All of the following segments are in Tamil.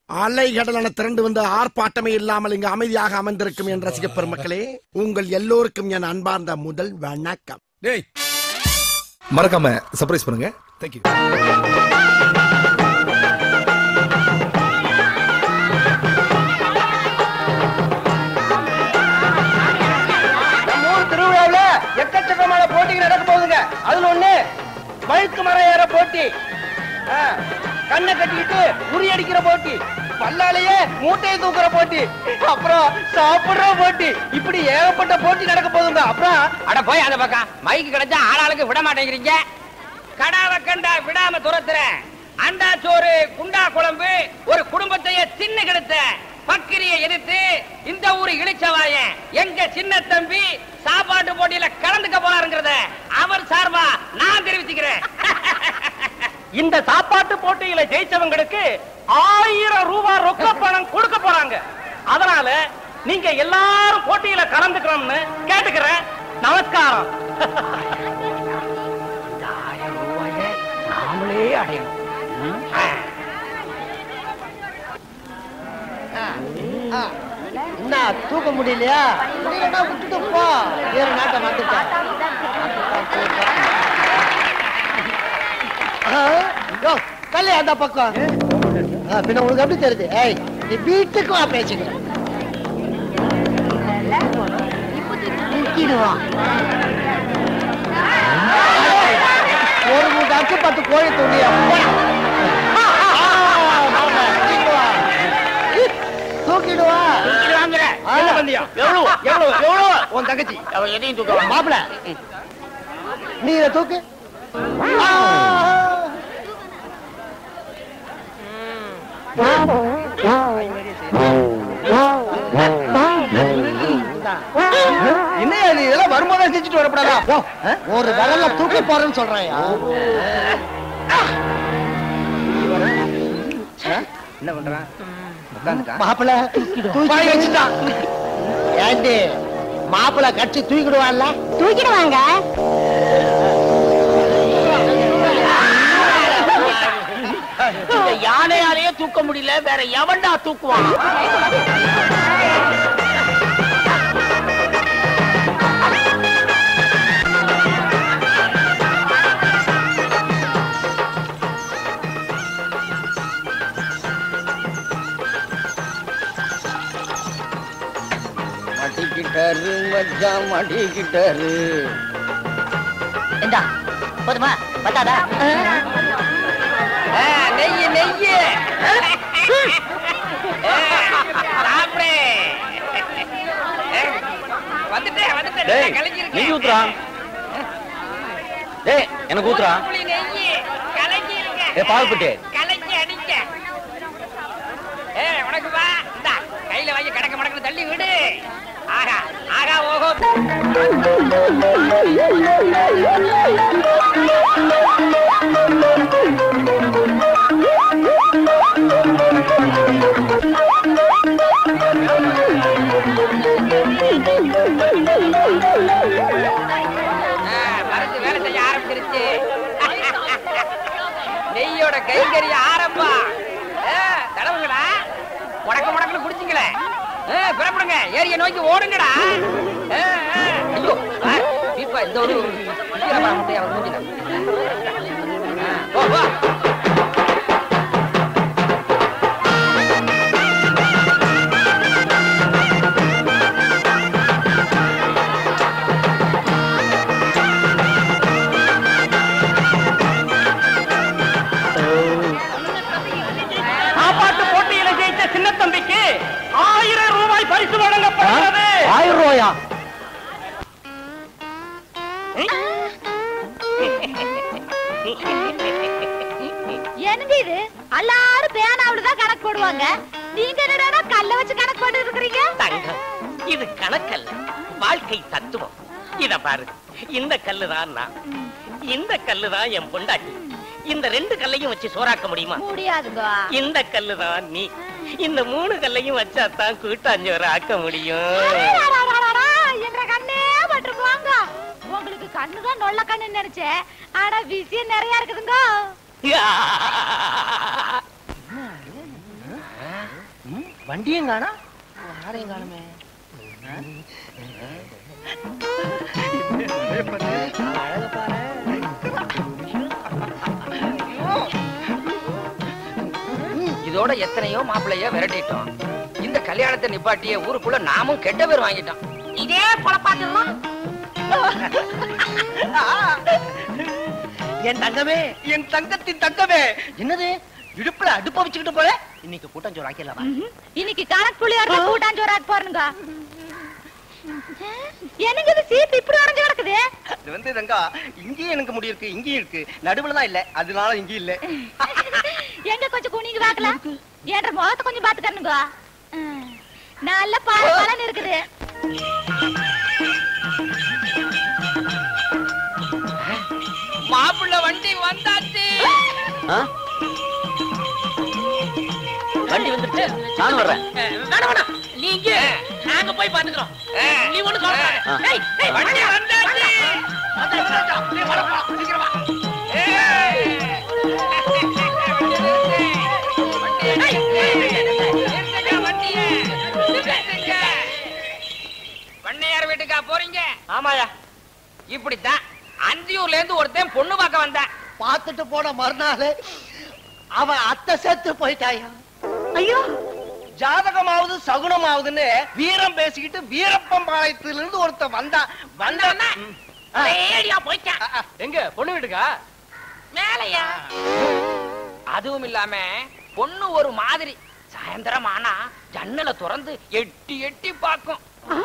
அலைகடலான திரண்டு வந்து ஆர்ப்பாட்டமே இல்லாமல் இங்கு அமைதியாக அமர்ந்திருக்கும் என் ரசிக பெருமக்களே உங்கள் எல்லோருக்கும் என் அன்பார்ந்த முதல் வணக்கம் டேய் மறக்காம சர்ப்ரைஸ் பண்ணுங்க தேங்க்யூ நம்ம ஊர் திருவிழாவுல எக்கச்சக்கமான போட்டிகள் நடக்க போகுதுங்க அதுல ஒண்ணு வழுக்கு மரம் ஏற போட்டி ஆ, கண்ணை கட்டிக்கிட்டு உரி அடிக்கிற போட்டி பல்லாலேயே மூட்டையை தூக்குற போட்டி அப்புறம் சாப்பிடுற போட்டி இப்படி ஏகப்பட்ட போட்டி நடக்க போகுதுங்க அப்புறம் அட போய் அந்த பக்கம் மைக்கு கிடைச்சா ஆளாளுக்கு விட மாட்டேங்கிறீங்க கடாவை கண்டா விடாம துரத்துறேன் அண்டா சோறு குண்டா குழம்பு ஒரு குடும்பத்தையே தின்னு கெடுத்த பக்கிரியை எதிர்த்து இந்த ஊரு இழிச்சவாயன் எங்க சின்ன தம்பி சாப்பாட்டு போட்டியில கலந்துக்க போறாருங்கிறத அவர் சார்பா நான் தெரிவிச்சுக்கிறேன் இந்த சாப்பாட்டு போட்டியில ஜெயிச்சவங்களுக்கு ஆயிரம் ரூபாய் ரொக்க பணம் கொடுக்க போறாங்க அதனால நீங்க எல்லாரும் போட்டியில கலந்துக்கணும்னு கேட்டுக்கிறேன் நமஸ்காரம் இந்த ஆயிரம் ரூபாய நாமளே அடையணும் என்ன தூக்க முடியலையா முடியலன்னா விட்டுட்டு போ வேற நாட்டை வந்துட்டேன் கல்லை அந்த பக்கம் ஆ, பின்ன உனக்கு எப்படி தெரியுது ஏய் நீ வீட்டுக்கு வா பேசிக்கிறேன் தூக்கிடுவான். ஒரு மூட்டை அச்சு பத்து கோழி துணி தூக்கிடுவா என்ன பந்தயம் எவ்வளவு எவ்வளவு எவ்வளவு உன் தங்கச்சி அவ எதையும் தூக்க மாப்பிள நீ இதை தூக்கு ஆ. என்னையா நீ இதெல்லாம் வரும்போதே செஞ்சுட்டு வரப்படாதா ஒரு விரல்ல தூக்கி போறேன்னு சொல்றேன் என்ன பண்றான் மாப்பிள தூக்கி வச்சுட்டான் ஏண்டி மாப்பிள கட்சி தூக்கிடுவான்ல தூக்கிடுவாங்க இந்த யானையாலேயே தூக்க முடியல வேற எவன்டா தூக்குவான் மடிக்கிட்டாரு மச்சான் மடிக்கிட்டாரு இந்தா போதுமா பத்தாதா நெய்யு நெய்யு சாப்பிடு வந்துட்டேன் வந்துட்டேன் டேய், கலக்கிருக்கேன் நெய் ஊத்துறா. டேய் எனக்கு ஊத்துறா புளி நெய்யு கலக்கி இருக்கேன் ஏய், பால்புட்டி. கலக்கி அடிக்க ஏ உனக்கு வா இந்தா கையில வாங்கி கடக்க மடக்கு தள்ளி விடு ஆகா ஆகா ஓஹோ ஆ, மருந்து வேலை செய்ய ஆரம்பிச்சிருச்சு நெய்யோட கைங்கரிய ஆரம்பம் ஆ, தடவுங்களா முடக்க முடக்கல குடிச்சிங்களே ஆ, புறப்படுங்க ஏரிய நோக்கி ஓடுங்கடா ஆ, ஆ. ஐயோ ஆ, இப்ப இந்த ஒரு சீக்கிரமா வந்து அவர் மூஞ்சில. ஆ, போ, போ. சாப்பாட்டு போட்டியில ஜெயிச்ச சின்ன தம்பிக்கு ஆயிரம் ரூபாய் பரிசு வழங்கப்படுகிறது ஆயிரம் ரூபாயா என்னது இது எல்லாரும் பேனாவில தான் கணக்கு போடுவாங்க நீங்க என்னடா கல்ல வச்சு கணக்கு போட்டு இருக்கிறீங்க தங்கம் இது கணக்கல்ல வாழ்க்கை தத்துவம் இத பாரு இந்த கல்லுதான் நான் இந்த கல்லுதான் என் பொண்டாட்டி இந்த ரெண்டு கல்லையும் வச்சு சோறாக்க முடியுமா முடியாதுங்க இந்த கல்லுதான் நீ இந்த மூணு கல்லையும் வச்சாதான் கூட்டாஞ்சோறு ஆக்க முடியும் அடடடடடா, என்ற கண்ணே பட்டு போங்க உங்களுக்கு கண்ணுதான் நொல்ல கண்ணு நினைச்சேன் ஆனா விஷயம் நிறைய இருக்குதுங்க வண்டியும் காணா யாரையும் காணுமே இதோட எத்தனையோ மாப்பிள்ளைய விரட்டிட்டோம் இந்த கல்யாணத்தை நிப்பாட்டிய ஊருக்குள்ள நாமும் கெட்ட பேர் வாங்கிட்டோம் இதே பொழப்பாத்திரலாம் என் தங்கமே என் தங்கத்தின் தங்கமே என்னது இடுப்புல அடுப்ப வச்சுக்கிட்டு போல இன்னைக்கு கூட்டம் சோறு ஆக்கிடலாமா ம்ஹும். இன்னைக்கு கணக்கு புள்ளியாருல கூட்டாஞ்சோறாக்கு போறனுங்க என்னங்க இது சீப்பு இப்படி உடஞ்சு கிடக்குது இது வந்து தங்கா இங்கேயும் எனக்கு முடி இருக்கு இங்கேயும் இருக்கு நடுவுல தான் இல்ல அதனால இங்கேயும் இல்ல எங்க கொஞ்சம் குனிங்க பாக்கலாம் என்ற முகத்தை கொஞ்சம் பாத்துக்கணுங்க நல்ல பல பலன் இருக்குது மாப்பிள்ள வண்டி வந்தாச்சு வண்டி வந்துருச்சு நானும் வர்றேன் வேணாம் வேணாம் நீங்க நாங்க போய் பாத்துக்கிறோம் நீ ஒண்ணு சொல்ல வண்டி வந்தாச்சு பண்ணையார் வீட்டுக்கா போறீங்க ஆமாயா இப்படித்தான் அந்தியூர்ல இருந்து ஒருத்தன் பொண்ணு பார்க்க வந்தான் பார்த்துட்டு போன மறுநாள் அவன் அத்தை சேர்த்து போயிட்டாயா ஐயோ ஜாதகமாவது சகுனமாவதுன்னு வீரம் பேசிக்கிட்டு வீரப்பம்பாளையத்துல இருந்து ஒருத்தன் வந்தான் வந்தான்னா ரேடியா போயிட்டான் எங்க பொண்ணு வீட்டுக்கா மேலையா அதுவும் இல்லாம பொண்ணு ஒரு மாதிரி சாயந்தரம் ஆனா ஜன்னலை திறந்து எட்டி எட்டி பார்க்கும்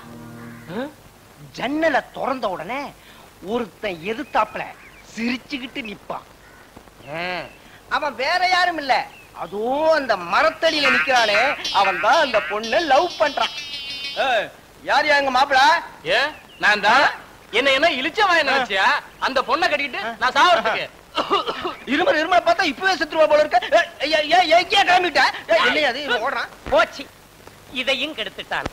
ஜன்னலை திறந்த உடனே ஒருத்தன் எதிர்த்தாப்புல சிரிச்சுக்கிட்டு நிப்பான் அவன் வேற யாரும் இல்ல அதுவும் அந்த மரத்தடியில நிக்கிறானே அவன் தான் அந்த பொண்ணை லவ் பண்றான் யார் எங்க மாப்பிள ஏ நான் தான் என்ன என்ன இழிச்சவன் என்ன நினைச்சியா அந்த பொண்ணை கட்டிக்கிட்டு நான் சாவறதுக்கு இருமல் இருமல் பார்த்தா இப்பவே செத்துருவா போல இருக்க ஏய், ஏய், ஏய், ஏய், ஏன் கிளம்பிட்ட ஏய், என்னையா அது இவன் ஓடுறான் போச்சு இதையும் கெடுத்துட்டான்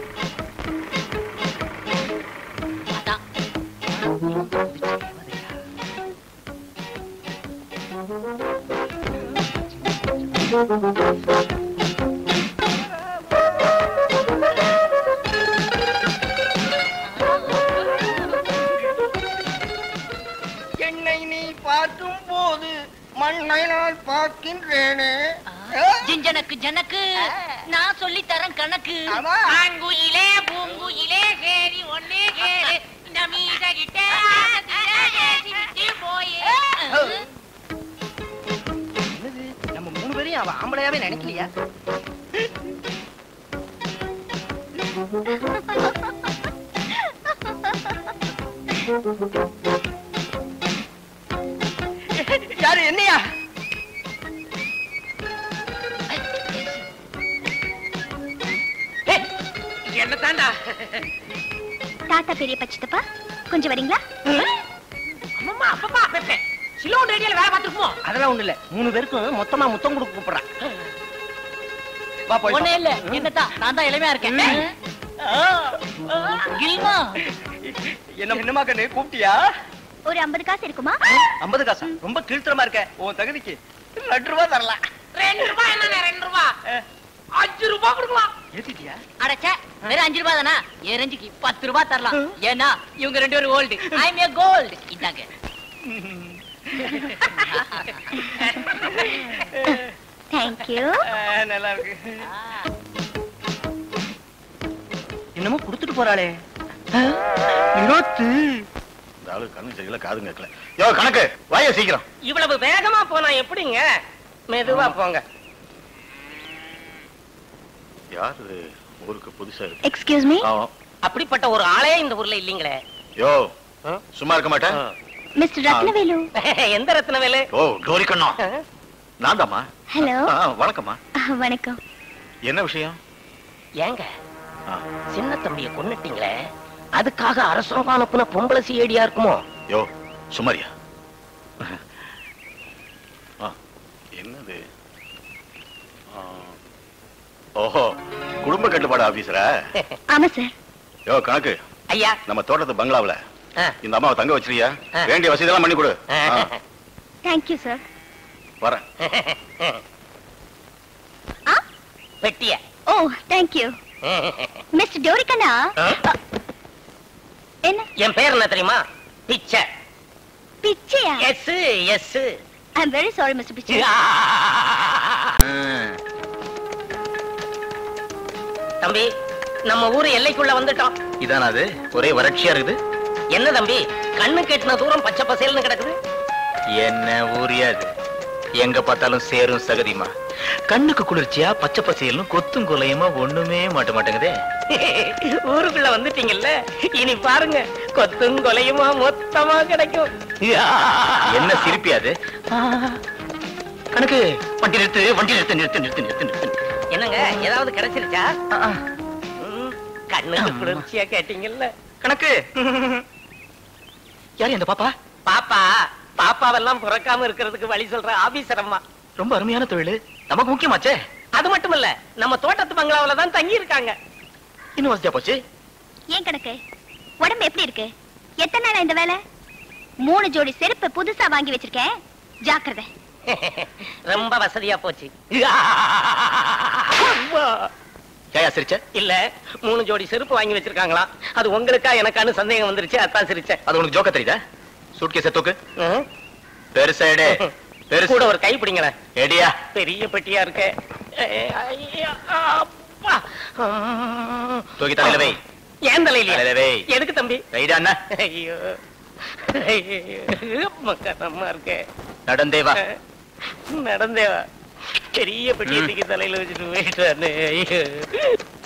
என்னை நீ பார்க்கும் போது மண்ணை நான் பார்க்கின்றேனே ஜிஞ்சனக்கு ஜனக்கு நான் சொல்லி தரேன் கணக்கு ஆமா. ஆங்குயிலே பூங்குயிலே சேரி ஒன்னே கேளு இந்த மீச கிட்ட போயே என்னது நம்ம மூணு பேரையும் அவன் ஆம்பளையாவே நினைக்கலையா யாரு என்னையா என்ன தாண்டா தாத்தா பெரிய பச்சத்தப்பா கொஞ்சம் வரீங்களா அம்மா அப்பப்பா பெப்பே சிலோன் ரேடியோல வேலை பார்த்துருப்போம் அதெல்லாம் ஒண்ணு இல்ல மூணு பேருக்கும் மொத்தமா முத்தம் கொடுக்க கூப்பிடுறான் வா போய் ஒண்ணே இல்ல என்னதான் நான் தான் இளமையா இருக்கேன் கில்மா என்ன என்னமா கண்ணு கூப்பிட்டியா ஒரு ஐம்பது காசு இருக்குமா ஐம்பது காசா ரொம்ப கீழ்த்தரமா இருக்க உன் தகுதிக்கு ரெண்டு ரூபா தரலாம் ரெண்டு ரூபாய் என்ன ரெண்டு ரூபாய் அஞ்சு ரூபாய் கொடுக்கலாம் ஏத்திட்டியா அடச்சே வெறும் அஞ்சு ரூபாய் தானா என் ரேஞ்சுக்கு பத்து ரூபாய் தரலாம் ஏன்னா இவங்க ரெண்டு பேரும் old I am a gold இந்தாங்க தேங்க்யூ நல்லா இருக்கு என்னமோ குடுத்துட்டு போறாளே இருபத்து இந்த ஆளு கண்ணு சரியில்லை காது கேட்கல யோ கணக்கு வாய சீக்கிரம் இவ்வளவு வேகமா போனா எப்படிங்க மெதுவா போங்க யார் இது ஊருக்கு புதுசா இருக்கு எக்ஸ்கியூஸ் மீ ஆமா. அப்படிப்பட்ட ஒரு ஆளே இந்த ஊர்ல இல்லீங்களே யோ சும்மா இருக்க மாட்டேன் மிஸ்டர் ரத்னவேலு எந்த ரத்னவேலு ஓ கௌரி கண்ணா நான் தாம்மா ஹலோ ஆ, வணக்கம்மா வணக்கம் என்ன விஷயம் ஏங்க ஆ, சின்ன தம்பிய கொன்னுட்டீங்களே அதுக்காக அரசாங்கம் அனுப்புன பொம்பளை சிஐடியா இருக்குமோ யோ சுமாரியா ஆ, என்னது ஆ, ஓஹோ குடும்ப கட்டுப்பாடு ஆபீசரா ஆமா சார் யோ கணக்கு ஐயா நம்ம தோட்டத்து பங்களாவுல ஆ. இந்த அம்மாவை தங்க வச்சிருக்கியா ஆ. வேண்டிய வசதி எல்லாம் பண்ணி கொடு ஆ, தேங்க்யூ சார் வரேன் ஆ பெட்டிய ஓ தேங்க் யூ மிஸ்டர் டோரிக்கண்ணா என்ன என் பேர் என்ன தெரியுமா பிச்சை பிச்சையா yes yes I am very sorry mister Pichai தம்பி நம்ம ஊரு எல்லைக்குள்ள வந்துட்டோம் இதானா அது ஒரே வறட்சியா இருக்குது என்ன தம்பி கண்ணு கெட்டின தூரம் பச்சை பசேல்னு கிடக்குது என்ன ஊரியா இது எங்க பார்த்தாலும் சேரும் சகதிமா கண்ணுக்கு குளிர்ச்சியா பச்சை பசையலும் கொத்தும் கொலையுமா ஒண்ணுமே மாட்ட மாட்டேங்குதே ஊருக்குள்ள வந்துட்டீங்கல்ல இனி பாருங்க கொத்தும் கொலையுமா மொத்தமா கிடைக்கும் என்ன சிரிப்பியா அது கணக்கு வண்டி நிறுத்து வண்டி நிறுத்து நிறுத்து நிறுத்து நிறுத்து நிறுத்து என்னங்க ஏதாவது கிடைச்சிருச்சா ம், கண்ணுக்கு குளிர்ச்சியா கேட்டீங்கல்ல கணக்கு யாரு அந்த பாப்பா பாப்பா பாப்பாவெல்லாம் பிறக்காம இருக்கிறதுக்கு வழி சொல்ற ஆபீசர் அம்மா ரொம்ப அருமையான தொழில் நமக்கு முக்கியமாச்சே அது மட்டும் இல்ல நம்ம தோட்டத்து பங்களாவில தான் தங்கி இருக்காங்க இன்னும் வசதியா போச்சு ஏன் கணக்கு உடம்பு எப்படி இருக்கு எத்தனை நாளா இந்த வேலை மூணு ஜோடி செருப்பு புதுசா வாங்கி வச்சிருக்கேன் ஜாக்கிரதை ரொம்ப வசதியா போச்சு ஏயா சிரிச்ச இல்ல மூணு ஜோடி செருப்பு வாங்கி வச்சிருக்காங்களா அது உங்களுக்கா எனக்கானு சந்தேகம் வந்துருச்சு அதான் சிரிச்சேன் அது உனக்கு ஜோக்க தெரியுதா சூட்கேஸ தூக்கு ம். பெருசா எடு பெருசு கூட ஒரு கை பிடிங்களேன் எடியா பெரிய பெட்டியா இருக்கு ஐயா, அப்பா. தூக்கி தலையில வை ஏன் தலையில தலையில வை எதுக்கு தம்பி ரைடா அண்ணா ஐயோ ஐயோ, மக்கரமா இருக்கே நடந்தே வா நடந்தே வா பெரிய பெட்டியை ம். தூக்கி தலையில வச்சுட்டு போயிட்டானே ஐயோ